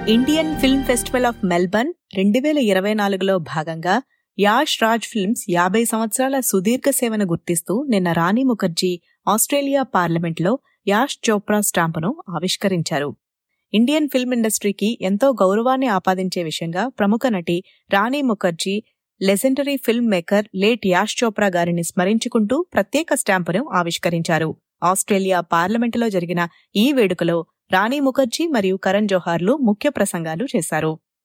Indian film festival of Melbourne రెండు వేల ఇరవై నాలుగులో భాగంగా యాష్ రాజ్ ఫిల్మ్స్ యాభై సంవత్సరాల సుదీర్ఘ సేవను గుర్తిస్తూ నిన్న రాణి ముఖర్జీ ఆస్ట్రేలియా పార్లమెంట్లో యాష్ చోప్రా స్టాంపును ఆవిష్కరించారు ఇండియన్ ఫిల్మ్ ఇండస్ట్రీకి ఎంతో గౌరవాన్ని ఆపాదించే విషయంగా ప్రముఖ నటి Rani Mukerji legendary filmmaker late Yash Chopra గారిని స్మరించుకుంటూ ప్రత్యేక స్టాంపును ఆవిష్కరించారు ఆస్ట్రేలియా పార్లమెంటులో జరిగిన ఈ వేడుకలో రాణి ముఖర్జీ మరియు కరణ్ జోహార్లు ముఖ్య ప్రసంగాలు చేశారు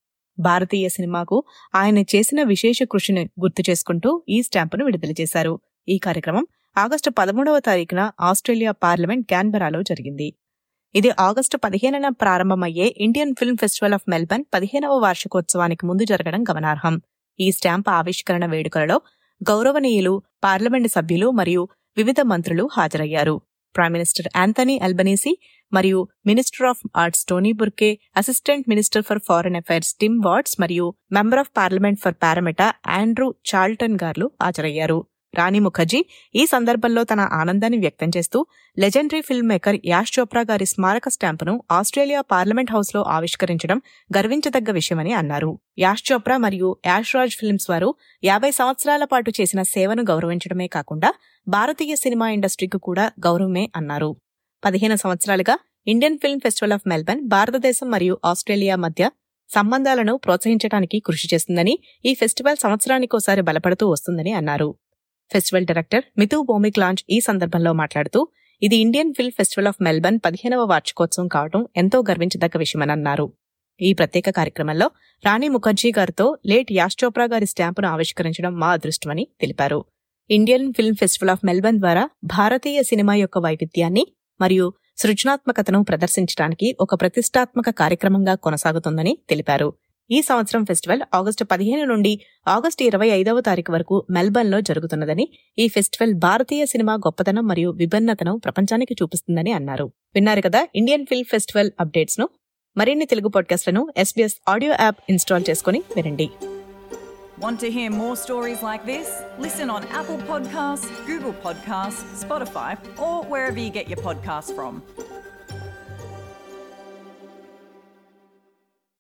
భారతీయ సినిమాకు ఆయన చేసిన విశేష కృషిని గుర్తు చేసుకుంటూ ఈ స్టాంపును విడుదల చేశారు ఈ కార్యక్రమం ఆగస్టు పదమూడవ తారీఖున ఆస్ట్రేలియా పార్లమెంట్ క్యాన్బెరాలో జరిగింది ఇది ఆగస్టు పదిహేనున ప్రారంభమయ్యే Indian film festival of Melbourne పదిహేనవ వార్షికోత్సవానికి ముందు జరగడం గమనార్హం ఈ స్టాంప్ ఆవిష్కరణ వేడుకలలో గౌరవనీయులు పార్లమెంటు సభ్యులు మరియు వివిధ మంత్రులు హాజరయ్యారు ప్రైమ్ మినిస్టర్ యాంథనీ అల్బనీసీ మరియు minister of arts Tony Burke assistant minister for foreign affairs Tim Watts మరియు member of parliament for Parramatta Andrew Charlton garu హాజరయ్యారు రాణి ముఖర్జీ ఈ సందర్భంలో తన ఆనందాన్ని వ్యక్తం చేస్తూ legendary filmmaker Yash Chopra గారి స్మారక స్టాంపును ఆస్ట్రేలియా పార్లమెంట్ హౌస్ లో ఆవిష్కరించడం గర్వించదగ్గ విషయమని అన్నారు యాష్ చోప్రా మరియు యాష్ రాజ్ ఫిల్మ్స్ వారు యాభై సంవత్సరాల పాటు చేసిన సేవను గౌరవించడమే కాకుండా భారతీయ సినిమా ఇండస్ట్రీకి కూడా గౌరవమే అన్నారు పదిహేను సంవత్సరాలుగా Indian film festival of Melbourne భారతదేశం మరియు ఆస్ట్రేలియా మధ్య సంబంధాలను ప్రోత్సహించడానికి కృషి చేస్తుందని ఈ ఫెస్టివల్ సంవత్సరానికోసారి బలపడుతూ వస్తుందని అన్నారు festival director Mitu Bhowmick launch ఈ సందర్భంలో మాట్లాడుతూ ఇది Indian film festival of Melbourne పదిహేనవ వార్షికోత్సవం కావడం ఎంతో గర్వించదగ్గ విషయమని అన్నారు ఈ ప్రత్యేక కార్యక్రమంలో రాణి ముఖర్జీ గారితో లేట్ యాష్ చోప్రా గారి స్టాంపును ఆవిష్కరించడం మా అదృష్టమని తెలిపారు Indian film festival of Melbourne ద్వారా భారతీయ సినిమా యొక్క వైవిధ్యాన్ని మరియు సృజనాత్మకతను ప్రదర్శించడానికి ఒక ప్రతిష్టాత్మక కార్యక్రమంగా కొనసాగుతుందని తెలిపారు ఈ సంవత్సరం ఫెస్టివల్ ఆగస్టు పదిహేను నుండి ఆగస్టు ఇరవై ఐదవ తారీఖు వరకు మెల్బర్న్ లో జరుగుతున్నదని ఈ ఫెస్టివల్ భారతీయ సినిమా గొప్పతనం మరియు విభిన్నతను ప్రపంచానికి చూపిస్తుందని అన్నారు విన్నారు కదా ఇండియన్ ఫిల్మ్ ఫెస్టివల్ అప్డేట్స్ ను మరిన్ని తెలుగు పాడ్కాస్ట్లను ఎస్బీఎస్ ఆడియో యాప్ ఇన్స్టాల్ చేసుకుని వినండి Want to hear more stories like this? Listen on Apple Podcasts, Google Podcasts, Spotify, or wherever you get your podcasts from.